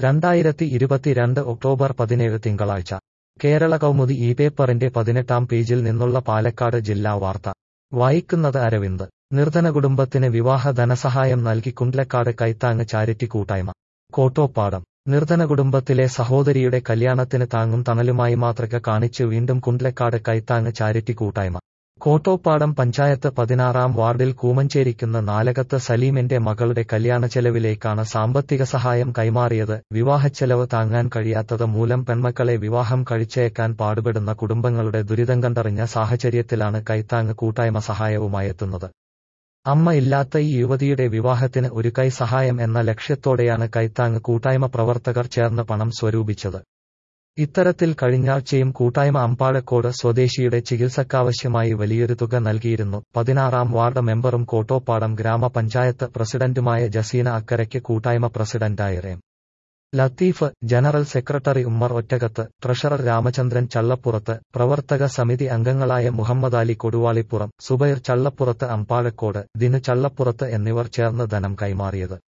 രണ്ടായിരത്തി ഇരുപത്തിരണ്ട് ഒക്ടോബർ പതിനേഴ് തിങ്കളാഴ്ച കേരള കൗമുദി ഈ പേപ്പറിന്റെ പതിനെട്ടാം പേജിൽ നിന്നുള്ള പാലക്കാട് ജില്ലാ വാർത്ത വായിക്കുന്നത് അരവിന്ദ് നിർധന കുടുംബത്തിന് വിവാഹ ധനസഹായം നൽകി കുണ്ട്ലക്കാട് കൈത്താങ് ചാരിറ്റി കൂട്ടായ്മ കോട്ടോപ്പാടം നിർധന കുടുംബത്തിലെ സഹോദരിയുടെ കല്യാണത്തിന് താങ്ങും തണലുമായി മാതൃക കാണിച്ച് വീണ്ടും കുണ്ട്ലക്കാട് കൈത്താങ് ചാരിറ്റി കൂട്ടായ്മ കോട്ടോപ്പാടം പഞ്ചായത്ത് പതിനാറാം വാർഡിൽ കൂമഞ്ചേരിക്കുന്ന നാലകത്ത് സലീമിന്റെ മകളുടെ കല്യാണ ചെലവിലേക്കാണ് സാമ്പത്തിക സഹായം കൈമാറിയത് വിവാഹച്ചെലവ് താങ്ങാൻ കഴിയാത്തത് മൂലം പെൺമക്കളെ വിവാഹം കഴിച്ചേക്കാൻ പാടുപെടുന്ന കുടുംബങ്ങളുടെ ദുരിതം കണ്ടറിഞ്ഞ സാഹചര്യത്തിലാണ് കൈത്താങ് കൂട്ടായ്മ സഹായവുമായെത്തുന്നത് അമ്മ ഇല്ലാത്ത ഈ യുവതിയുടെ വിവാഹത്തിന് ഒരു കൈ സഹായം എന്ന ലക്ഷ്യത്തോടെയാണ് കൈത്താങ് കൂട്ടായ്മ പ്രവർത്തകർ ചേർന്ന് പണം സ്വരൂപിച്ചത് ഇത്തരത്തിൽ കഴിഞ്ഞാഴ്ചയും കൂട്ടായ്മ അമ്പാഴക്കോട് സ്വദേശിയുടെ ചികിത്സക്കാവശ്യമായി വലിയൊരു തുക നൽകിയിരുന്നു പതിനാറാം വാർഡ് മെമ്പറും കോട്ടോപ്പാടം ഗ്രാമപഞ്ചായത്ത് പ്രസിഡന്റുമായ ജസീന അക്കരയ്ക്ക് കൂട്ടായ്മ പ്രസിഡന്റായി Latheef general secretary Ummer Ottakath treasurer Ramachandran Challappurath പ്രവർത്തക സമിതി അംഗങ്ങളായ മുഹമ്മദ് അലി കൊടുവാളിപ്പുറം സുബൈർ ചള്ളപ്പുറത്ത് അമ്പാഴക്കോട് ദിനു ചള്ളപ്പുറത്ത് എന്നിവർ ചേർന്ന് ധനം കൈമാറിയത്